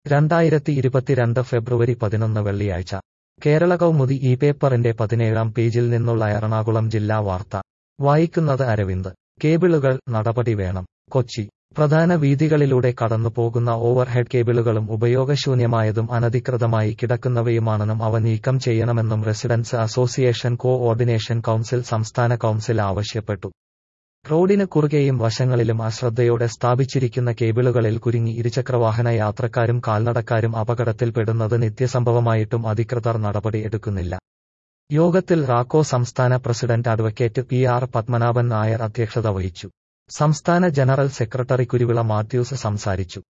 രണ്ടായിരത്തി ഇരുപത്തിരണ്ട് ഫെബ്രുവരി പതിനൊന്ന് വെള്ളിയാഴ്ച കേരള കൗമുദി ഈ പേപ്പറിന്റെ പതിനേഴാം പേജിൽ നിന്നുള്ള എറണാകുളം ജില്ലാ വാർത്ത വായിക്കുന്നത് അരവിന്ദ് കേബിളുകൾ നടപടി വേണം കൊച്ചി പ്രധാന വീഥികളിലൂടെ കടന്നു പോകുന്ന ഓവർഹെഡ് കേബിളുകളും ഉപയോഗശൂന്യമായതും അനധികൃതമായി കിടക്കുന്നവയുമാണെന്നും അവ നീക്കം ചെയ്യണമെന്നും residence association coordination council സംസ്ഥാന കൗൺസിൽ ആവശ്യപ്പെട്ടു റോഡിന് കുറുകെയും വശങ്ങളിലും അശ്രദ്ധയോടെ സ്ഥാപിച്ചിരിക്കുന്ന കേബിളുകളിൽ കുരുങ്ങി ഇരുചക്രവാഹന യാത്രക്കാരും കാൽനടക്കാരും അപകടത്തിൽപ്പെടുന്നത് നിത്യസംഭവമായിട്ടും അധികൃതർ നടപടി എടുക്കുന്നില്ല യോഗത്തിൽ റാക്കോ സംസ്ഥാന president advocate P R Padmanabhan Nair അധ്യക്ഷത വഹിച്ചു സംസ്ഥാന ജനറൽ സെക്രട്ടറി കുരുവിള മാത്യൂസ് സംസാരിച്ചു